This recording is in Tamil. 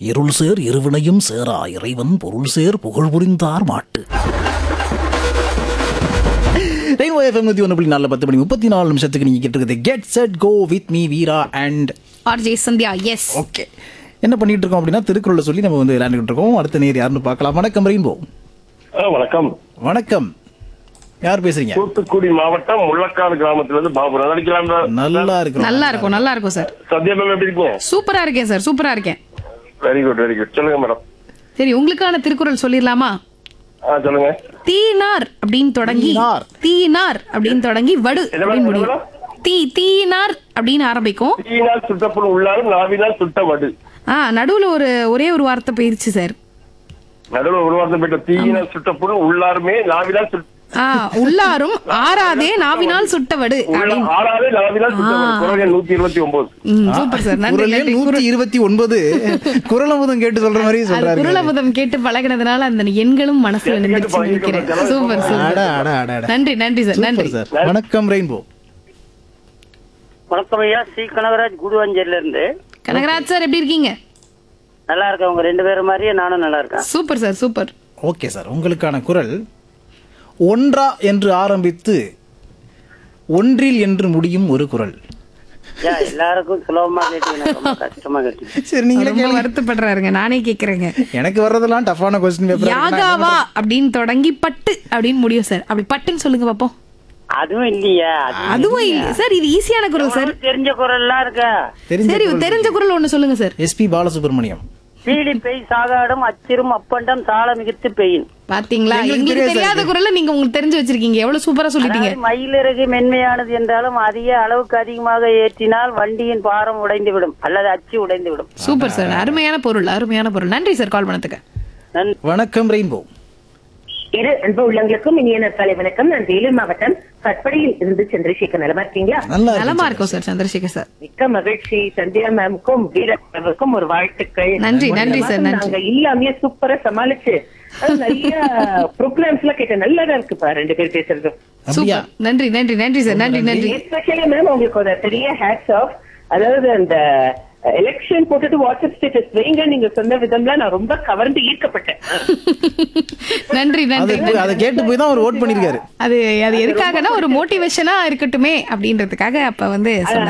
இருள் சேர் இருவினையும் சேரா இறைவன் பொருள் சேர் புகழ் புரிந்தார் மாட்டு ரெயின்போ எஃப்எம் நூற்றி ஒன்று புள்ளி நாலு பத்து மணி முப்பத்தி நாலு நிமிஷத்துக்கு நீங்கள் கேட்டுருக்குது get set go with me Veera and RJ Sandhya yes okay என்ன பண்ணிட்டு இருக்கோம் அப்படின்னா திருக்குறளை சொல்லி நம்ம வந்து விளையாண்டுட்டு இருக்கோம் அடுத்த நேர் யாருன்னு பார்க்கலாம் வணக்கம் ரெயின்போ ஆ, வணக்கம் வணக்கம் யார் பேசுறீங்க தூத்துக்குடி மாவட்டம் முள்ளக்காடு கிராமத்துல இருந்து பாபு நல்லா இருக்கீங்களா நல்லா இருக்கிறோம் நல்லா இருக்கும் நல்லா இருக்கும் சார் சத்யா மேம் எப்படி இருக்கீங்க சூப்பரா இருக்கேன் சார் சூப்பரா இருக்கேன் வெரி குட் வெரி குட் சொல்லுங்க மேடம் சரி உங்களுக்கான திருக்குறள் சொல்லிடலாமா ஆ சொல்லுங்க தீனார் அப்படின்னு தொடங்கி தீனார். தீனார் அப்படின்னு தொடங்கி வடு என்ன அப்படின்னு மேடம், முடியும் தீ தீனார் அப்படின்னு ஆரம்பிக்கும் தீயினால் சுட்டப்புண் உள்ளாரும் நாவினால் சுட்ட வடு ஆ நடுவுல ஒரு ஒரே ஒரு வார்த்தை போயிருச்சு சார் நடுவில் ஒரு வார்த்தை போயிட்ட தீயினால் சுட்டப்புண் உள்ளாருமே நாவினால் சுட்ட ஆ உள்ளாரும் ஆறாதே நாவினால் சுட்ட வடு உள்ள அப்படின்னு ஆறாவே நாவினால் சுட்ட வடு குரல் எண் நூத்தி இருபத்தி ஒன்பது ம், சூப்பர் சார் நன்றி குரல் நன்றி நூத்தி இருபத்தி ஒன்பது குரல் அமுதம் கேட்டு சொல்ற மாதிரி அது சொல்றாரு குரலபதம் கேட்டு பழகினதுனால அந்த எண்களும் மனசுல கேட்டு நின்றுச்சு பழகிட்டு நினைக்கிறேன் இருக்கேன். சூப்பர் அட சூப்பர் அட அட அட நன்றி நன்றி சார் நன்றி சூப்பர் சார் வணக்கம் ரெயின்போ வணக்கம் ஐயா ஸ்ரீ கனகராஜ் குடுவஞ்சேரில இருந்து கனகராஜ் சார் எப்படி இருக்கீங்க நல்லா இருக்கேன் உங்க ரெண்டு பேரும் மாதிரியே நானும் நல்லா இருக்கேன் super sir super okay sir உங்களுக்கான குரல் ஒன்றா என்று ஆரம்பித்து ஒன்றில் என்று முடியும் ஒரு குரல் ஐயா எல்லாருக்கும் சுலபமா கேட்டீங்க ரொம்ப கஷ்டமா கேட்டீங்க சரி நீங்க ரொம்ப வருத்தப்படுறாருங்க நானே கேக்குறேங்க எனக்கு வர்றதெல்லாம் டஃப்பான கொஸ்டின் பேப்பர் யாகாவா அப்படின்னு தொடங்கி பட்டு அப்படின்னு முடியும் சார் அப்படி பட்டுன்னு சொல்லுங்க பாப்போம் அதுவும் இல்லையா அது அதுவும் இல்ல சார் இது ஈஸியான குரல் சார் உங்களுக்கு தெரிஞ்ச குரல்லாம் இருக்கா தெரிஞ்ச சரி தெரிஞ்ச குரல் ஒண்ணு சொல்லுங்க சார் எஸ்பி பாலசுப்ரமணியம் பீடி பெய் சாகாடும் அச்சிரும் அப்பண்டம் சால மிகுத்து பெய்யும் பாத்தீங்களா எங்களுக்கு எங்களுக்கு தெரியாது தெரியாத குரல்ல நீங்க உங்களுக்கு தெரிஞ்சு வச்சிருக்கீங்க எவ்வளவு சூப்பரா சொல்லிட்டீங்க அதாவது மயிலிறகு மென்மையானது என்றாலும் அதிக அளவுக்கு அதிகமாக ஏற்றினால் வண்டியின் பாரம் உடைந்து விடும் அல்லது அச்சு உடைந்து விடும் சூப்பர் சார் அருமையான பொருள் அருமையான பொருள் நன்றி சார் கால் பண்ணதுக்கு நன்றி வணக்கம் ரெயின்போ இரு அன்பு உள்ளங்களுக்கும் இனிய நற்காலை வணக்கம் நான் வேலூர் மாவட்டம் கட்படியில் இருந்து சந்திரசேகர் நலமா இருக்கீங்களா நல்லா நலமா இருக்கும் சார் சந்திரசேகர் சார் மிக்க மகிழ்ச்சி சந்தியா மேமுக்கும் வீரர்களுக்கும் ஒரு வாழ்த்துக்கள் நன்றி, நன்றி சார், நன்றி. நாங்க இல்லாமையே சூப்பரா சமாளிச்சு அது நிறைய ப்ரோக்ராம்ஸ் எல்லாம் கேட்ட நல்லதா இருக்குப்பா ரெண்டு பேர் பேசுறது அப்படியா சூப்பர் நன்றி நன்றி நன்றி சார் நன்றி நன்றி எஸ்பெஷலி மேம் உங்களுக்கு ஒரு பெரிய ஹேட்ஸ் ஆஃப் அதாவது அந்த எலெக்ஷன் போட்டுட்டு வாட்ஸ்அப் ஸ்டேட்டஸ் வைங்க நீங்க சொன்ன விதம்ல நான் ரொம்ப கவர்ந்து ஈர்க்கப்பட்டேன் நன்றி அது நன்றி அதை கேட்டு போய் தான் அவர் ஓட் பண்ணிருக்காரு அது அது எதுக்காகனா ஒரு மோட்டிவேஷனா இருக்கட்டுமே அப்படின்றதுக்காக அப்ப வந்து சொன்னது